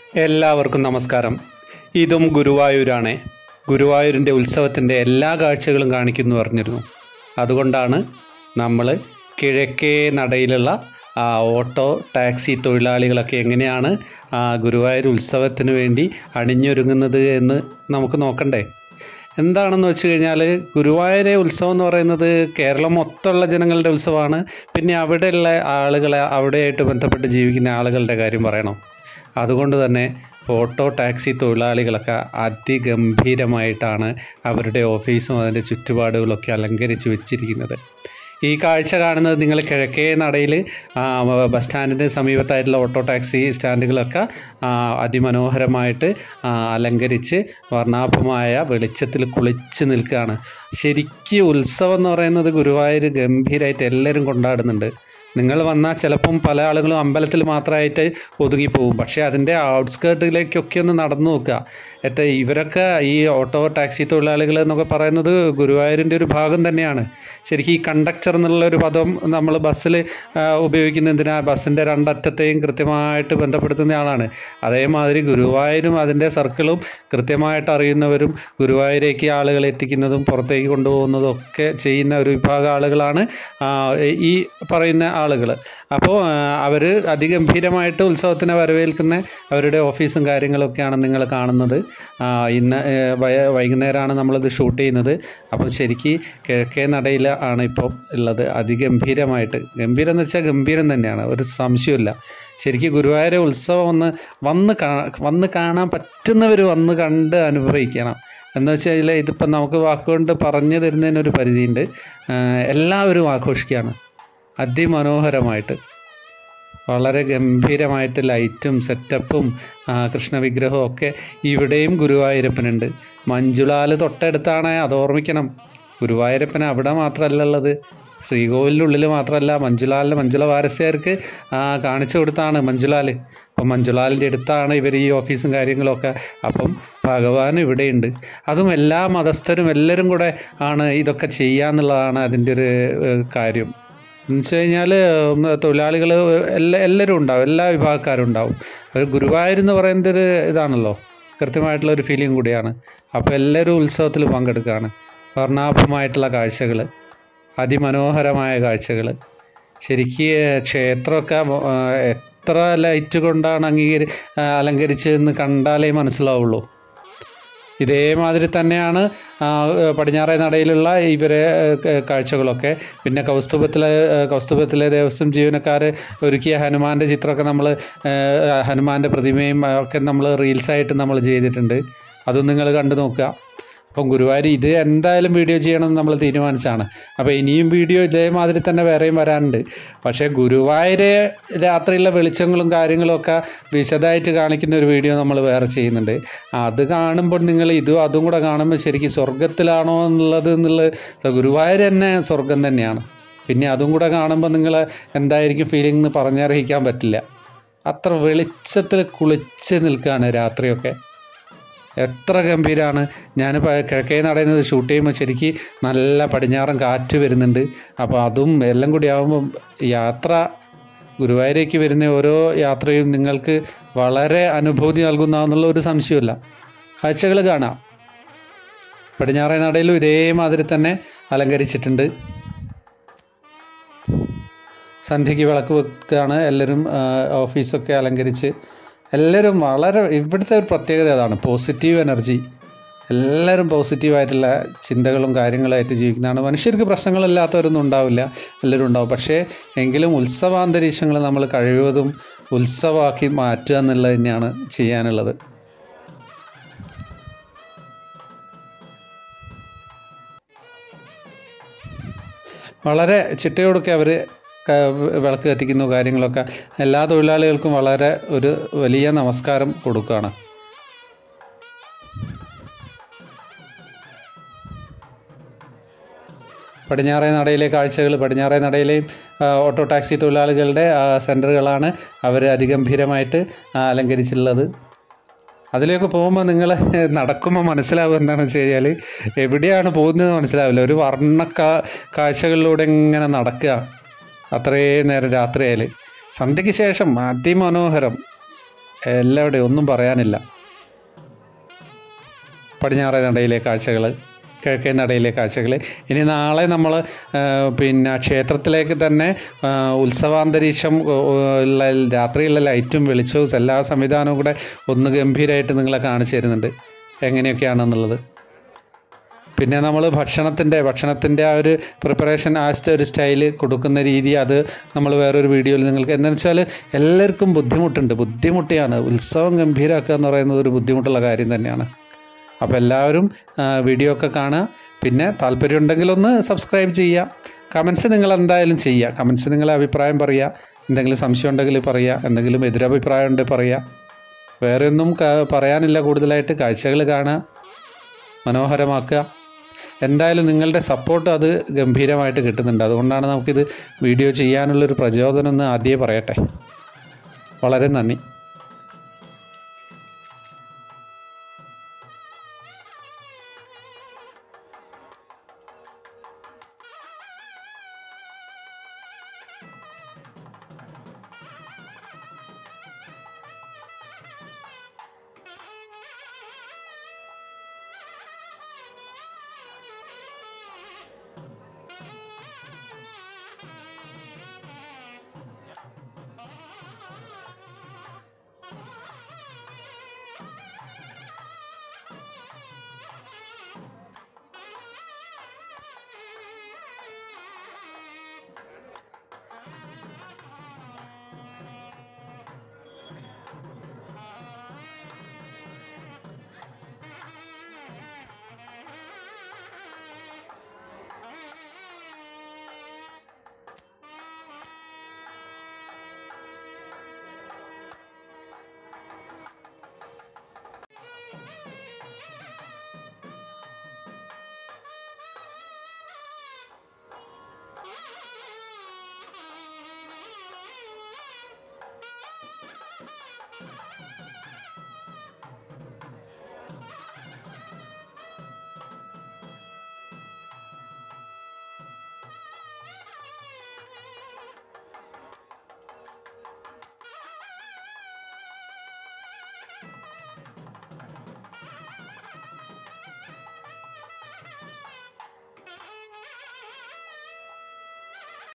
എല്ലാവർക്കും നമസ്കാരം ഇതും ഗുരുവായൂരാണ് ഗുരുവായൂരിൻ്റെ ഉത്സവത്തിൻ്റെ എല്ലാ കാഴ്ചകളും കാണിക്കുന്നു പറഞ്ഞിരുന്നു അതുകൊണ്ടാണ് നമ്മൾ കിഴക്കേ നടയിലുള്ള ആ, ഓട്ടോ ടാക്സി തൊഴിലാളികളൊക്കെ എങ്ങനെയാണ് ആ, ഗുരുവായൂർ ഉത്സവത്തിന് വേണ്ടി അണിഞ്ഞൊരുങ്ങുന്നത് എന്ന് നമുക്ക് നോക്കണ്ടേ എന്താണെന്ന് വെച്ച് കഴിഞ്ഞാൽ ഗുരുവായൂരെ ഉത്സവം എന്ന് പറയുന്നത് കേരളം മൊത്തമുള്ള ജനങ്ങളുടെ ഉത്സവമാണ് പിന്നെ അവിടെയുള്ള ആളുകളെ അവിടെയായിട്ട് ബന്ധപ്പെട്ട് ജീവിക്കുന്ന ആളുകളുടെ കാര്യം പറയണം അതുകൊണ്ട് തന്നെ ഓട്ടോ ടാക്സി തൊഴിലാളികളൊക്കെ അതിഗംഭീരമായിട്ടാണ് അവരുടെ ഓഫീസും അതിൻ്റെ ചുറ്റുപാടുകളൊക്കെ അലങ്കരിച്ച് വെച്ചിരിക്കുന്നത് ഈ കാഴ്ച കാണുന്നത് നിങ്ങൾ കിഴക്കേ നടയിൽ ബസ് സ്റ്റാൻഡിന് സമീപത്തായിട്ടുള്ള ഓട്ടോ ടാക്സി സ്റ്റാൻഡുകളൊക്കെ ആ, അതിമനോഹരമായിട്ട് ആ, അലങ്കരിച്ച് വർണ്ണാഭമായ വെളിച്ചത്തിൽ കുളിച്ച് നിൽക്കുകയാണ് ശരിക്കും ഉത്സവം എന്ന് പറയുന്നത് ഗുരുവായൂർ ഗംഭീരമായിട്ട് എല്ലാവരും കൊണ്ടാടുന്നുണ്ട് നിങ്ങൾ വന്നാൽ ചിലപ്പം പല ആളുകളും അമ്പലത്തിൽ മാത്രമായിട്ട് ഒതുങ്ങിപ്പോവും പക്ഷേ അതിൻ്റെ ഔട്ട്സ്കേർട്ടിലേക്കൊക്കെ ഒന്ന് നടന്നു നോക്കുക എത്ര ഇവരൊക്കെ ഈ ഓട്ടോ ടാക്സി തൊഴിലാളികൾ എന്നൊക്കെ പറയുന്നത് ഗുരുവായൂരിൻ്റെ ഒരു ഭാഗം തന്നെയാണ് ശരിക്കും ഈ കണ്ടക്ടർ എന്നുള്ള ഒരു പദം നമ്മൾ ബസ്സിൽ ഉപയോഗിക്കുന്ന എന്തിനാ ബസ്സിൻ്റെ രണ്ടറ്റത്തെയും കൃത്യമായിട്ട് ബന്ധപ്പെടുത്തുന്ന ആളാണ് അതേമാതിരി ഗുരുവായൂരും അതിൻ്റെ സർക്കിളും കൃത്യമായിട്ട് അറിയുന്നവരും ഗുരുവായൂരേക്ക് ആളുകളെ എത്തിക്കുന്നതും പുറത്തേക്ക് കൊണ്ടുപോകുന്നതും ഒക്കെ ചെയ്യുന്ന ഒരു വിഭാഗം ആളുകളാണ് ആ, ഈ പറയുന്ന ആളുകൾ അപ്പോൾ അവർ അതിഗംഭീരമായിട്ട് ഉത്സവത്തിനെ വരവേൽക്കുന്ന അവരുടെ ഓഫീസും കാര്യങ്ങളൊക്കെയാണ് നിങ്ങൾ കാണുന്നത് ആ, ഇന്ന് ഏ, വൈ- വൈകുന്നേരമാണ് നമ്മളിത് ഷൂട്ട് ചെയ്യുന്നത് അപ്പോൾ ശരിക്ക് കിഴക്കേ നടയിൽ ആണ് ഇപ്പോൾ ഉള്ളത് അതിഗംഭീരമായിട്ട് ഗംഭീരം എന്ന് വെച്ചാൽ ഗംഭീരം തന്നെയാണ് ഒരു സംശയമില്ല ശരിക്കും ഗുരുവായൂർ ഉത്സവം ഒന്ന് വന്ന് കാ വന്ന് കാണാൻ പറ്റുന്നവർ വന്ന് കണ്ട് അനുഭവിക്കണം എന്ന് വെച്ച് കഴിഞ്ഞാൽ ഇതിപ്പോൾ നമുക്ക് വാക്കുകൊണ്ട് പറഞ്ഞു തരുന്നതിനൊരു പരിധിയുണ്ട് ആ, എല്ലാവരും ആഘോഷിക്കുകയാണ് അതിമനോഹരമായിട്ട് വളരെ ഗംഭീരമായിട്ട് ലൈറ്റും സെറ്റപ്പും ആ, കൃഷ്ണവിഗ്രഹവും ഒക്കെ ഇവിടെയും ഗുരുവായൂരപ്പനുണ്ട് മഞ്ജുളാൽ തൊട്ടടുത്താണ് അത് ഓർമ്മിക്കണം ഗുരുവായൂരപ്പൻ അവിടെ മാത്രമല്ല ഉള്ളത് ശ്രീകോവിലിൻ്റെ ഉള്ളിൽ മാത്രമല്ല മഞ്ജുലാലിൻ്റെ മഞ്ജുള വാരസ്യർക്ക് ആ, കാണിച്ചു കൊടുത്താണ് മഞ്ജുലാൽ അപ്പം മഞ്ജുലാലിൻ്റെ അടുത്താണ് ഇവർ ഈ ഓഫീസും കാര്യങ്ങളൊക്കെ അപ്പം ഭഗവാൻ ഇവിടെയുണ്ട് അതും എല്ലാ മതസ്ഥരും എല്ലാവരും കൂടെ ആണ് ഇതൊക്കെ ചെയ്യാന്നുള്ളതാണ് അതിൻ്റെ ഒരു ഏഹ്, കാര്യം എന്ന് വെച്ച് കഴിഞ്ഞാൽ തൊഴിലാളികൾ എല്ലാ എല്ലാവരും ഉണ്ടാവും എല്ലാ വിഭാഗക്കാരും ഉണ്ടാവും ഒരു ഗുരുവായൂർ എന്ന് പറയുന്നത് ഒരു ഇതാണല്ലോ കൃത്യമായിട്ടുള്ള ഒരു ഫീലിംഗ് കൂടിയാണ് അപ്പോൾ എല്ലാവരും ഉത്സവത്തിൽ പങ്കെടുക്കുകയാണ് വർണ്ണാഭമായിട്ടുള്ള കാഴ്ചകൾ അതിമനോഹരമായ കാഴ്ചകൾ ശരിക്ക് ക്ഷേത്രമൊക്കെ ആ, എത്ര ലൈറ്റ് കൊണ്ടാണ് അംഗീകരി ആ, അലങ്കരിച്ചതെന്ന് കണ്ടാലേ മനസ്സിലാവുള്ളൂ ഇതേമാതിരി തന്നെയാണ് ആ, പടിഞ്ഞാറേ നടയിലുള്ള ഇവരെ ഏഹ്, കാഴ്ചകളൊക്കെ പിന്നെ കൗസ്തുഭത്തിലെ ഏഹ്, കൗസ്തുഭത്തിലെ ദേവസ്വം ജീവനക്കാർ ഒരുക്കിയ ഹനുമാൻ്റെ ചിത്രമൊക്കെ നമ്മൾ ഹനുമാൻ്റെ പ്രതിമയും ഒക്കെ നമ്മൾ റീൽസായിട്ട് നമ്മൾ ചെയ്തിട്ടുണ്ട് അതും നിങ്ങൾ കണ്ടു നോക്കുക അപ്പം ഗുരുവായൂർ ഇത് എന്തായാലും വീഡിയോ ചെയ്യണമെന്ന് നമ്മൾ തീരുമാനിച്ചാണ് അപ്പോൾ ഇനിയും വീഡിയോ ഇതേമാതിരി തന്നെ വേറെയും വരാനുണ്ട് പക്ഷേ ഗുരുവായൂരെ രാത്രിയിലെ വെളിച്ചങ്ങളും കാര്യങ്ങളും ഒക്കെ വിശദമായിട്ട് കാണിക്കുന്ന ഒരു വീഡിയോ നമ്മൾ വേറെ ചെയ്യുന്നുണ്ട് അത് കാണുമ്പോൾ നിങ്ങൾ ഇതും അതും കൂടെ കാണുമ്പോൾ ശരിക്കും സ്വർഗത്തിലാണോ എന്നുള്ളത് എന്നുള്ളത് ഗുരുവായൂർ തന്നെ സ്വർഗം തന്നെയാണ് പിന്നെ അതും കൂടെ കാണുമ്പോൾ നിങ്ങൾ എന്തായിരിക്കും ഫീലിംഗ് എന്ന് പറഞ്ഞറിയിക്കാൻ പറ്റില്ല അത്ര വെളിച്ചത്തിൽ കുളിച്ച് നിൽക്കുകയാണ് രാത്രിയൊക്കെ എത്ര ഗംഭീരമാണ് ഞാൻ കിഴക്കേ നടയുന്നത് ഷൂട്ട് ചെയ്യുമ്പോൾ ശരിക്ക് നല്ല പടിഞ്ഞാറൻ കാറ്റ് വരുന്നുണ്ട് അപ്പോൾ അതും എല്ലാം കൂടി ആകുമ്പം യാത്ര ഗുരുവായൂരേക്ക് വരുന്ന ഓരോ യാത്രയും നിങ്ങൾക്ക് വളരെ അനുഭൂതി നൽകുന്ന എന്നുള്ള ഒരു സംശയമില്ല കാഴ്ചകൾ കാണാം പടിഞ്ഞാറേ നടയിലും ഇതേമാതിരി തന്നെ അലങ്കരിച്ചിട്ടുണ്ട് സന്ധ്യയ്ക്ക് വിളക്ക് വെക്കുകയാണ് എല്ലാവരും ആ, ഓഫീസൊക്കെ അലങ്കരിച്ച് എല്ലാവരും വളരെ ഇവിടുത്തെ ഒരു പ്രത്യേകത അതാണ് പോസിറ്റീവ് എനർജി എല്ലാവരും പോസിറ്റീവായിട്ടുള്ള ചിന്തകളും കാര്യങ്ങളായിട്ട് ജീവിക്കുന്നതാണ് മനുഷ്യർക്ക് പ്രശ്നങ്ങളില്ലാത്തവരൊന്നും ഉണ്ടാവില്ല എല്ലാവരും ഉണ്ടാവും പക്ഷേ എങ്കിലും ഉത്സവാന്തരീക്ഷങ്ങൾ നമ്മൾ കഴിവതും ഉത്സവമാക്കി മാറ്റുക എന്നുള്ളത് തന്നെയാണ് ചെയ്യാനുള്ളത് വളരെ ചിട്ടയോടൊക്കെ അവർ വിളക്ക് കത്തിക്കുന്നു കാര്യങ്ങളൊക്കെ എല്ലാ തൊഴിലാളികൾക്കും വളരെ ഒരു വലിയ നമസ്കാരം കൊടുക്കുകയാണ് പടിഞ്ഞാറേ നടയിലെ കാഴ്ചകൾ പടിഞ്ഞാറേ നടയിലെയും ആ, ഓട്ടോ ടാക്സി തൊഴിലാളികളുടെ ആ, സെൻറ്ററുകളാണ് അവർ അതിഗംഭീരമായിട്ട് ആ, അലങ്കരിച്ചിട്ടുള്ളത് അതിലേക്ക് പോകുമ്പോൾ നിങ്ങൾ നടക്കുമ്പോൾ മനസ്സിലാവും എന്താണെന്ന് വെച്ച് കഴിഞ്ഞാൽ എവിടെയാണ് പോകുന്നത് മനസ്സിലാവില്ല ഒരു വർണ്ണ കാ- കാഴ്ചകളിലൂടെ ഇങ്ങനെ നടക്കുക അത്രയും നേരം രാത്രിയായാൽ സന്ധ്യയ്ക്ക് ശേഷം അതിമനോഹരം എല്ലാവിടെയും ഒന്നും പറയാനില്ല പടിഞ്ഞാറേ നടയിലെ കാഴ്ചകൾ കിഴക്കേ നടയിലെ കാഴ്ചകൾ ഇനി നാളെ നമ്മൾ പിന്നെ ക്ഷേത്രത്തിലേക്ക് തന്നെ ആ, ഉത്സവാന്തരീക്ഷം ഉ- ഉള്ള രാത്രിയിലുള്ള ലൈറ്റും വെളിച്ചവും എല്ലാ സംവിധാനവും കൂടെ ഒന്ന് ഗംഭീരമായിട്ട് നിങ്ങളെ കാണിച്ചു തരുന്നുണ്ട് എങ്ങനെയൊക്കെയാണെന്നുള്ളത് പിന്നെ നമ്മൾ ഭക്ഷണത്തിൻ്റെ ഭക്ഷണത്തിൻ്റെ ആ ഒരു പ്രിപ്പറേഷൻ ആ സ്റ്റ- ഒരു സ്റ്റൈല് കൊടുക്കുന്ന രീതി അത് നമ്മൾ വേറൊരു വീഡിയോയിൽ നിങ്ങൾക്ക് എന്താണെന്ന് വെച്ചാൽ എല്ലാവർക്കും ബുദ്ധിമുട്ടുണ്ട് ബുദ്ധിമുട്ടിയാണ് ഉത്സവം ഗംഭീരമാക്കുക എന്ന് പറയുന്നത് ഒരു ബുദ്ധിമുട്ടുള്ള കാര്യം തന്നെയാണ് അപ്പോൾ എല്ലാവരും ആ, വീഡിയോ ഒക്കെ കാണുക പിന്നെ താല്പര്യമുണ്ടെങ്കിൽ ഒന്ന് സബ്സ്ക്രൈബ് ചെയ്യുക കമൻസ് നിങ്ങൾ എന്തായാലും ചെയ്യുക കമൻസ് നിങ്ങളെ അഭിപ്രായം പറയുക എന്തെങ്കിലും സംശയം ഉണ്ടെങ്കിൽ പറയുക എന്തെങ്കിലും എതിരഭിപ്രായം ഉണ്ടെങ്കിൽ പറയുക വേറെ ഒന്നും ക- പറയാനില്ല കൂടുതലായിട്ട് കാഴ്ചകൾ കാണുക മനോഹരമാക്കുക എന്തായാലും നിങ്ങളുടെ സപ്പോർട്ട് അത് ഗംഭീരമായിട്ട് കിട്ടുന്നുണ്ട് അതുകൊണ്ടാണ് നമുക്കിത് വീഡിയോ ചെയ്യാനുള്ളൊരു പ്രചോദനം എന്ന് ആദ്യമേ പറയട്ടെ വളരെ നന്ദി